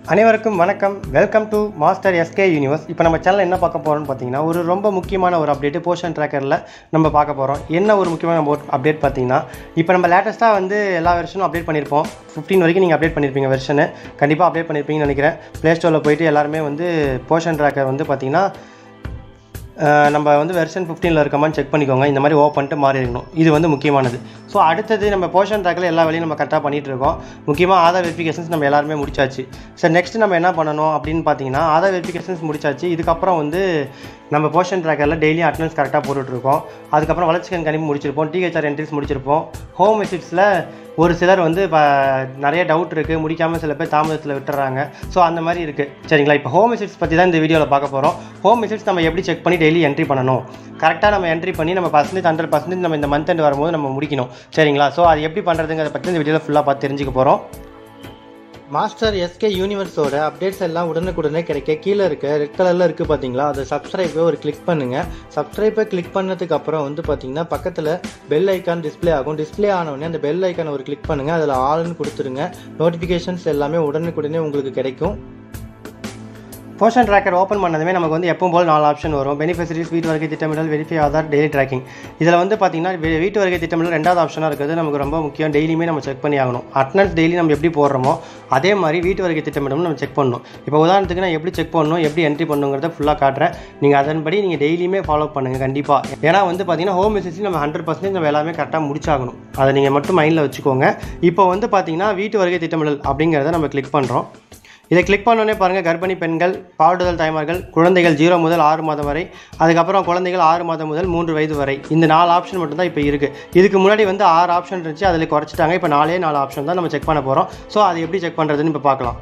அனைவருக்கும் வணக்கம் welcome to master SK universe இப்போ நம்ம சேனல் என்ன பார்க்க போகிறோம்னு பார்த்தீங்கன்னா ஒரு ரொம்ப முக்கியமான ஒரு அப்டேட்டு போர்ஷன் ட்ராக்கரில் நம்ம பார்க்க போகிறோம் என்ன ஒரு முக்கியமான அப்டேட் பார்த்தீங்கன்னா இப்போ நம்ம லேட்டஸ்ட்டாக வந்து எல்லா வெர்ஷனும் அப்டேட் பண்ணியிருப்போம் 15 வரைக்கும் நீங்கள் அப்டேட் பண்ணியிருப்பீங்க வெர்ஷனு கண்டிப்பாக அப்டேட் பண்ணியிருப்பீங்கன்னு நினைக்கிறேன் ப்ளே ஸ்டோரில் போயிட்டு எல்லாருமே வந்து போர்ஷன் ட்ராக்கர் வந்து பார்த்தீங்கன்னா அஹ் நம்ம வந்து வெர்ஷன் ஃபிஃப்டீனில் இருக்கமான்னு செக் பண்ணிக்கோங்க இந்த மாதிரி ஓப்பன் பண்ணிட்டு மாறி இருக்கணும் இது வந்து முக்கியமானது ஸோ அடுத்தது நம்ம போர்ஷன் ட்ராக்கில் எல்லா வேலையும் நம்ம கரெக்டாக பண்ணிகிட்டு இருக்கோம் முக்கியமாக ஆதார் வெரிஃபிகேஷன்ஸ் நம்ம எல்லாருமே முடிச்சாச்சு சார் நெக்ஸ்ட் நம்ம என்ன பண்ணணும் அப்படின்னு பார்த்தீங்கன்னா ஆதார் வெரிஃபிகேஷன்ஸ் முடிச்சாச்சு இதுக்கப்புறம் வந்து நம்ம போர்ஷன் ட்ராக்கரில் டெய்லி அட்டனன்ஸ் கரெக்டாக போட்டுட்ருக்கோம் அதுக்கப்புறம் வளர்ச்சி கண் கணிப்பு முடிச்சிருப்போம் டிஹெச்ஆர் என்ட்ரிஸ் முடிச்சிருப்போம் ஹோம் விசிட்ஸில் ஒரு சிலர் வந்து இப்போ நிறைய டவுட் இருக்குது முடிக்காமல் சில பேர் தாமதத்தில் விட்டுறாங்க ஸோ அந்த மாதிரி இருக்குது சரிங்களா இப்போ ஹோம் விசிட்ஸ் பற்றி தான் இந்த வீடியோவில் பார்க்க போகிறோம் ஹோம் விசிட்ஸ் நம்ம எப்படி செக் பண்ணி டெய்லி என்ட்ரி பண்ணணும் கரெக்டாக நம்ம என்ட்ரி பண்ணி நம்ம பர்சன்டேஜ் ஹண்ட்ரட் பர்சன்டேஜ் நம்ம இந்த மந்த் எண்ட் வரும்போது நம்ம முடிக்கணும் சரிங்களா ஸோ அது எப்படி பண்ணுறதுங்கிறத பற்றி இந்த வீடியோவில் ஃபுல்லாக பார்த்து தெரிஞ்சுக்க போகிறோம் மாஸ்டர் எஸ்கே யூனிவர்ஸோட அப்டேட்ஸ் எல்லாம் உடனுக்குடனே கிடைக்க கீழே இருக்க ரெட் கலரில் இருக்குது பார்த்தீங்களா அதை சப்ஸ்கிரைபை ஒரு கிளிக் பண்ணுங்கள் சப்ஸ்கிரைபை கிளிக் பண்ணதுக்கு அப்புறம் வந்து பார்த்தீங்கன்னா பக்கத்தில் பெல் ஐக்கான் டிஸ்ப்ளே ஆகும் டிஸ்ப்ளே ஆனவுடனே அந்த பெல் ஐக்கானை ஒரு கிளிக் பண்ணுங்கள் அதில் ஆல்னு கொடுத்துருங்க நோட்டிஃபிகேஷன்ஸ் எல்லாமே உடனுக்குடனே உங்களுக்கு கிடைக்கும் போர்ஷன் ட்ராக்கர் ஓப்பன் பண்ணதுமே நமக்கு வந்து எப்பவும் போல் நாலு ஆப்ஷன் வரும் பெனிஃபிஷரிஸ் வீட்டு வருகை திட்டமிடல் வெரிஃபை ஆதார் டெய்லி ட்ராக்கிங் இதில் வந்து பார்த்தீங்கன்னா வீ- வீட்டு வருகை திட்டமிடல் ரெண்டாவது ஆப்ஷனாக இருக்கிறது நமக்கு ரொம்ப முக்கியம் டெய்லியுமே நம்ம செக் பண்ணி ஆகணும் அட்டனன்ஸ் டெய்லி நம்ம எப்படி போடுறோமோ அதே மாதிரி வீட்டு வருகை திட்டமிடலும் நம்ம செக் பண்ணணும் இப்போ உதாரணத்துக்கு நான் எப்படி செக் பண்ணணும் எப்படி என்ட்ரி பண்ணணுங்கிறத ஃபுல்லாக காட்டுறேன் நீங்கள் அதன்படி நீங்கள் டெய்லியுமே ஃபாலோ பண்ணுங்கள் கண்டிப்பாக ஏன்னா வந்து பார்த்தீங்கன்னா ஹோம் விசிட்ஸ் நம்ம ஹண்ட்ரட் பர்சன்டேஜ் நம்ம எல்லாமே கரெக்டாக முடிச்சாகணும் அதை நீங்கள் மட்டும் மைண்டில் வச்சுக்கோங்க இப்போ வந்து பார்த்தீங்கன்னா வீட்டு வருகை திட்டமிடல் அப்படிங்கிறத நம்ம கிளிக் பண்ணுறோம் இதை கிளிக் பண்ணோடனே பாருங்கள் கர்ப்பிணி பெண்கள் பாடுதல் தாய்மார்கள் குழந்தைகள் ஜீரோ முதல் ஆறு மாதம் வரை அதுக்கப்புறம் குழந்தைகள் ஆறு மாதம் முதல் மூன்று வயது வரை இந்த நாலு ஆப்ஷன் மட்டும்தான் இப்போ இருக்குது இதுக்கு முன்னாடி வந்து ஆறு ஆப்ஷன் இருந்துச்சு அதில் குறைச்சிட்டாங்க இப்போ நாலே நாலு ஆப்ஷன் தான் நம்ம செக் பண்ண போகிறோம் ஸோ அது எப்படி செக் பண்ணுறதுன்னு இப்போ பார்க்கலாம்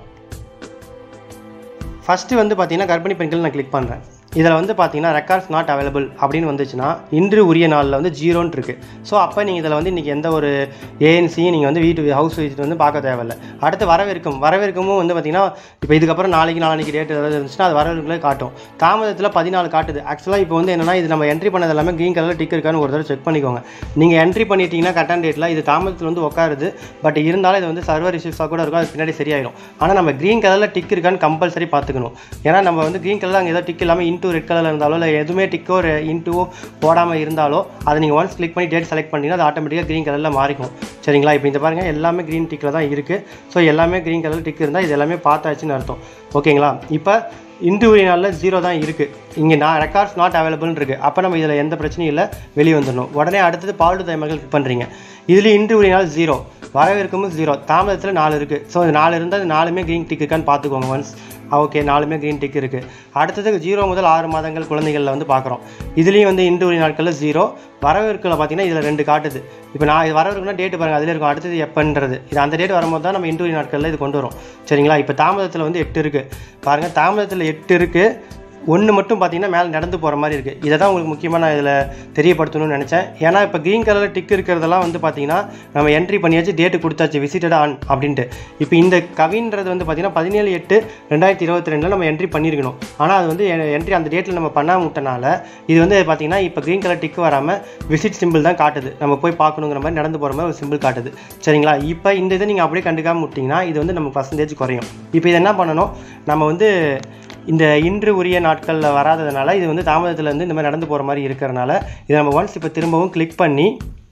ஃபஸ்ட்டு வந்து பார்த்தீங்கன்னா கர்ப்பிணி பெண்கள் நான் கிளிக் பண்ணுறேன் இதில் வந்து பார்த்தீங்கன்னா ரெக்கார்ட்ஸ் நாட் அவைலபிள் அப்படின்னு வந்துச்சுன்னா இன்று உரிய நாளில் வந்து ஜீரோன்னு இருக்குது ஸோ அப்போ நீங்கள் இதில் வந்து இன்றைக்கி எந்த ஒரு ஏஎன்சியும் நீங்கள் வந்து வீட்டு ஹவுஸ் விசிட் வந்து பார்க்க தேவையில்ல அடுத்து வரவிருக்கும் வரவிருக்கமும் வந்து பார்த்தீங்கன்னா இப்போ இதுக்கப்புறம் நாளைக்கு நாளைக்கு டேட் ஏதாவது இருந்துச்சுன்னா அது வரவிருக்கலே காட்டும் தாமதத்தில் பதினாலு காட்டுது ஆக்சுவலாக இப்போ வந்து என்னன்னா இது நம்ம என்ட்ரி பண்ணது எல்லாமே க்ரீன் கலரில் டிக் இருக்கான்னு ஒரு தடவை செக் பண்ணிக்கோங்க நீங்கள் என்ட்ரி பண்ணிட்டீங்கன்னா கரெக்டான டேட்டில் இது தாமதத்தில் வந்து உட்காருது பட் இருந்தாலும் இது வந்து சர்வர் இஷ்யூஸாக கூட இருக்கும் அது பின்னாடி சரியாயிடும் ஆனால் நம்ம க்ரீன் கலரில் டிக் இருக்கான்னு கம்பல்சரி பார்த்துக்கணும் ஏன்னா நம்ம வந்து க்ரீன் கலரில் அங்கே ஏதோ டிக் இல்லாமல் இன்டூ ரெட் கலரில் இருந்தாலோ இல்லை எதுவுமே டிக்கோ ஒரு இன்டூவோ போடாமல் இருந்தாலோ அதை நீங்கள் ஒன்ஸ் கிளிக் பண்ணி டேட் செலக்ட் பண்ணிங்கன்னா அது ஆட்டோமேட்டிக்காக க்ரீன் கலரில் மாறிக்கும் சரிங்களா இப்போ இந்த பாருங்கள் எல்லாமே க்ரீன் டிக்கில் தான் இருக்குது ஸோ எல்லாமே க்ரீன் கலர் டிக் இருந்தால் இது எல்லாமே பார்த்தாச்சுன்னு அர்த்தம் ஓகேங்களா இப்போ இன்று உரிய நாளில் ஜீரோ தான் இருக்குது இங்கே நான் ரெக்கார்ட்ஸ் நாட் அவைலபிள்னு இருக்குது அப்போ நம்ம இதில் எந்த பிரச்சனையும் இல்லை வெளியே வந்துடணும் உடனே அடுத்தது பால்டு தைமர்கள் கிளிக் பண்ணுறீங்க இதுலேயும் இன்று உரிய நாள் ஜீரோ வரவிருக்கும் ஜீரோ தாமதத்தில் நாலு இருக்குது ஸோ இது நாலு இருந்தால் அது நாலுமே க்ரீன் டிக் இருக்கான்னு பார்த்துக்கோங்க ஒன்ஸ் ஓகே நாலுமே க்ரீன் டிக் இருக்குது அடுத்தது ஜீரோ முதல் ஆறு மாதங்கள் குழந்தைகளில் வந்து பார்க்குறோம் இதுலேயும் வந்து இன்று உரிய நாட்களில் ஜீரோ வரவிருக்கில் பார்த்தீங்கன்னா இதில் ரெண்டு காட்டுது இப்போ நான் இது வரவிருக்குன்னா டேட்டு பாருங்கள் அதில் இருக்கும் அடுத்தது எப்போன்றது இது அந்த டேட் வரும்போது தான் நம்ம இன்று உரிய நாட்களில் இது கொண்டு வரும் சரிங்களா இப்போ தாமதத்தில் வந்து எட்டு இருக்குது பாருங்கள் தாமதத்தில் எட்டு இருக்குது ஒன்று மட்டும் பார்த்தீங்கன்னா மேலே நடந்து போகிற மாதிரி இருக்குது இதை தான் உங்களுக்கு முக்கியமாக நான் இதில் தெரியப்படுத்தணும்னு நினச்சேன் ஏன்னா இப்போ க்ரீன் கலரில் டிக் இருக்கிறதெல்லாம் வந்து பார்த்தீங்கன்னா நம்ம என்ட்ரி பண்ணியாச்சு டேட்டு கொடுத்தாச்சு விசிட்டட் ஆன் அப்படின்ட்டு இப்போ இந்த கவின்றது வந்து பார்த்தீங்கன்னா பதினேழு எட்டு ரெண்டாயிரத்தி இருபத்தி ரெண்டில் நம்ம என்ட்ரி பண்ணியிருக்கணும் ஆனால் அது வந்து என்ட்ரி அந்த டேட்டில் நம்ம பண்ணாம விட்டனால இது வந்து பார்த்தீங்கன்னா இப்போ க்ரீன் கலர் டிக் வராமல் விசிட் சிம்பிள் தான் காட்டுது நம்ம போய் பார்க்கணுங்கிற மாதிரி நடந்து போகிற மாதிரி ஒரு சிம்பிள் காட்டுது சரிங்களா இப்போ இந்த இதை நீங்கள் அப்படியே கண்டுக்காம விட்டிங்கன்னா இது வந்து நம்ம பர்சன்டேஜ் குறையும் இப்போ இது என்ன பண்ணணும் நம்ம வந்து இந்த இன்று உரிய நாட்களில் வராததுனால இது வந்து தாமதத்தில் இருந்து இந்த மாதிரி நடந்து போகிற மாதிரி இருக்கிறனால இதை நம்ம ஒன்ஸ் இப்போ திரும்பவும் கிளிக் பண்ணி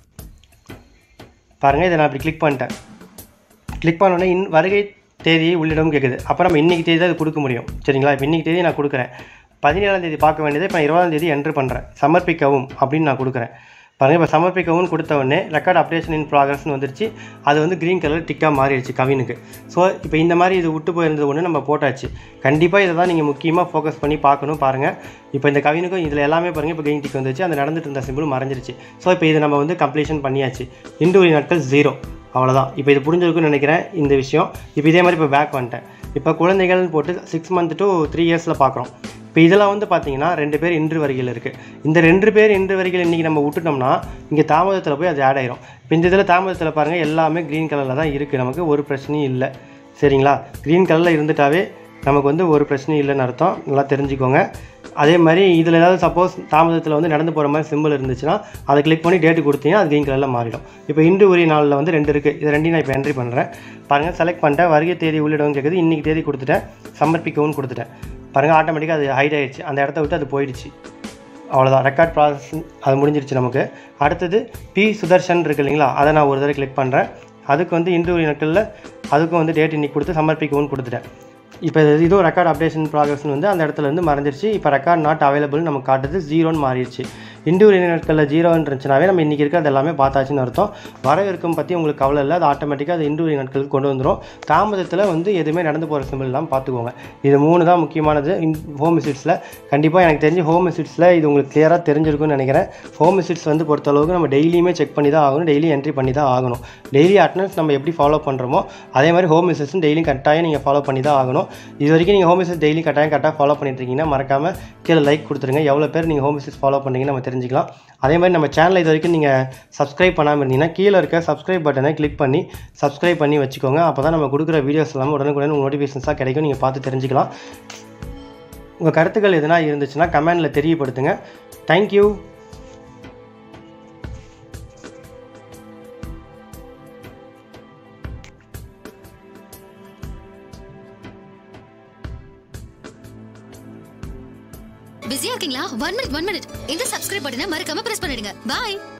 பாருங்கள் இதை நான் இப்படி கிளிக் பண்ணிட்டேன் கிளிக் பண்ணோடனே இன் வருகை தேதியை உள்ளிடம் கேட்குது அப்போ நம்ம இன்றைக்கி தேதி தான் அது கொடுக்க முடியும் சரிங்களா இப்போ இன்றைக்கி தேதி நான் கொடுக்குறேன் பதினேழாம் தேதி பார்க்க வேண்டியதை இப்போ நான் இருபதாம் தேதி என்ட்ரு பண்ணுறேன் சமர்ப்பிக்கவும் அப்படின்னு நான் கொடுக்குறேன் பாருங்கள் இப்போ சமர்ப்பிக்கவும் கொடுத்த உடனே ரெக்கார்ட் அப்டேஷன் இன் ப்ராக்ரஸ்னு வந்துருச்சு அது வந்து க்ரீன் கலர் டிக்காக மாறிடுச்சு கவினுக்கு ஸோ இப்போ இந்த மாதிரி இது விட்டு போயிருந்தது ஒன்று நம்ம போட்டாச்சு கண்டிப்பாக இதை தான் நீங்கள் முக்கியமாக ஃபோக்கஸ் பண்ணி பார்க்கணும் பாருங்கள் இப்போ இந்த கவினுக்கும் இதில் எல்லாமே பாருங்கள் இப்போ க்ரீன் டிக் வந்துருச்சு அந்த நடந்துட்டு இருந்த சிம்பிள் மறைஞ்சிருச்சு ஸோ இப்போ இதை நம்ம வந்து கம்ப்ளீஷன் பண்ணியாச்சு இண்டு நாட்கள் ஜீரோ அவ்வளோதான் இப்போ இது புரிஞ்சிருக்குன்னு நினைக்கிறேன் இந்த விஷயம் இப்போ இதே மாதிரி இப்போ பேக் வந்துட்டேன் இப்போ குழந்தைகள்னு போட்டு சிக்ஸ் மந்த் டு த்ரீ இயர்ஸில் பார்க்குறோம் இப்போ இதில் வந்து பார்த்தீங்கன்னா ரெண்டு பேர் இன்று வரிகள் இருக்குது இந்த ரெண்டு பேர் இன்று வரிகள் இன்றைக்கி நம்ம விட்டுட்டோம்னா இங்கே தாமதத்தில் போய் அது ஆட் ஆயிரும் இப்போ இந்த இதில் தாமதத்தில் பாருங்கள் எல்லாமே க்ரீன் கலரில் தான் இருக்குது நமக்கு ஒரு பிரச்சனையும் இல்லை சரிங்களா க்ரீன் கலரில் இருந்துட்டாவே நமக்கு வந்து ஒரு பிரச்சனையும் இல்லைன்னு அர்த்தம் நல்லா தெரிஞ்சுக்கோங்க அதே மாதிரி இதில் ஏதாவது சப்போஸ் தாமதத்தில் வந்து நடந்து போகிற மாதிரி சிம்பிள் இருந்துச்சுன்னா அதை கிளிக் பண்ணி டேட்டு கொடுத்தீங்கன்னா அது க்ரீன் கலரில் மாறிடும் இப்போ இன்று உரிய நாளில் வந்து ரெண்டு இருக்குது இது ரெண்டையும் நான் இப்போ என்ட்ரி பண்ணுறேன் பாருங்கள் செலக்ட் பண்ணிட்டேன் வருகை தேதி உள்ளிடவும் கேட்குது இன்றைக்கி தேதி கொடுத்துட்டேன் சமர்ப்பிக்கவும் கொடுத்துட்டேன் பாருங்கள் ஆட்டோமேட்டிக்காக அது ஹைட் ஆயிடுச்சு அந்த இடத்த விட்டு அது போயிடுச்சு அவ்வளோதான் ரெக்கார்ட் ப்ராசஸ் அது முடிஞ்சிருச்சு நமக்கு அடுத்தது பி சுதர்ஷன் இருக்கு இல்லைங்களா அதை நான் ஒரு தடவை கிளிக் பண்ணுறேன் அதுக்கு வந்து இன்டர்வியூ நாட்களில் அதுக்கும் வந்து டேட் இன்னைக்கு கொடுத்து சமர்ப்பிக்கவும் கொடுத்துட்டேன் இப்போ இது இதுவும் ரெக்கார்ட் அப்டேஷன் ப்ராக்ரஸ்னு வந்து அந்த இடத்துல இருந்து மறைஞ்சிருச்சு இப்போ ரெக்கார்ட் நாட் அவைலபிள் நமக்கு காட்டுது ஜீரோன்னு மாறிடுச்சு இண்டிவிஜுவல் நாட்களில் ஜீரோன்னு இருந்துச்சுனாவே நம்ம இன்றைக்கி இருக்கிறது எல்லாமே பார்த்தாச்சுன்னு அர்த்தம் வரவிருக்கும் பற்றி உங்களுக்கு கவலை இல்லை அது ஆட்டோமேட்டிக்காக அது இண்டிவிஜுவல் நாட்களுக்கு கொண்டு வந்துடும் தாமதத்தில் வந்து எதுவுமே நடந்து போகிற சிம்பிள் எல்லாம் பார்த்துக்கோங்க இது மூணு தான் முக்கியமானது ஹோம் விசிட்ஸில் கண்டிப்பாக எனக்கு தெரிஞ்சு ஹோம் விசிட்ஸில் இது உங்களுக்கு கிளியராக தெரிஞ்சிருக்கும்னு நினைக்கிறேன் ஹோம் விசிட்ஸ் வந்து பொறுத்தளவுக்கு நம்ம டெய்லியுமே செக் பண்ணி தான் ஆகணும் டெய்லி என்ட்ரி பண்ணி தான் ஆகணும் டெய்லி அட்டனன்ஸ் நம்ம எப்படி ஃபாலோ பண்ணுறோமோ அதே மாதிரி ஹோம் விசிட்ஸும் டெய்லி கட்டாயம் நீங்கள் ஃபாலோ பண்ணி தான் ஆகணும் இது வரைக்கும் நீங்கள் ஹோம் விசிட் டெய்லி கட்டாயம் கரெக்டாக ஃபாலோ பண்ணிட்டு இருக்கீங்கன்னா மறக்காமல் கீழே லைக் கொடுத்துருங்க எவ்வளோ பேர் நீங்கள் ஹோம் விசிட்ஸ் ஃபாலோ பண்ணுறீங்கன்னு நம்ம தெரிஞ்சுக்கலாம் அதே மாதிரி நம்ம சேனலை இது வரைக்கும் நீங்கள் சப்ஸ்கிரைப் பண்ணாமல் இருந்தீங்கன்னா கீழே இருக்க சப்ஸ்கிரைப் பட்டனை கிளிக் பண்ணி சப்ஸ்கிரைப் பண்ணி வச்சுக்கோங்க அப்போ தான் நம்ம கொடுக்குற வீடியோஸ் எல்லாமே உடனுக்குடன் நோட்டிஃபிகேஷன்ஸாக கிடைக்கும் நீங்கள் பார்த்து தெரிஞ்சுக்கலாம் உங்கள் கருத்துக்கள் எதுனா இருந்துச்சுன்னா கமெண்டில் தெரியப்படுத்துங்க தேங்க்யூ பிஸியா இருக்கீங்களா ஒன் மினிட் ஒன் மினிட் இந்த சப்ஸ்கிரைப் பட்டனை மறக்காம பிரஸ் பண்ணிடுங்க பாய்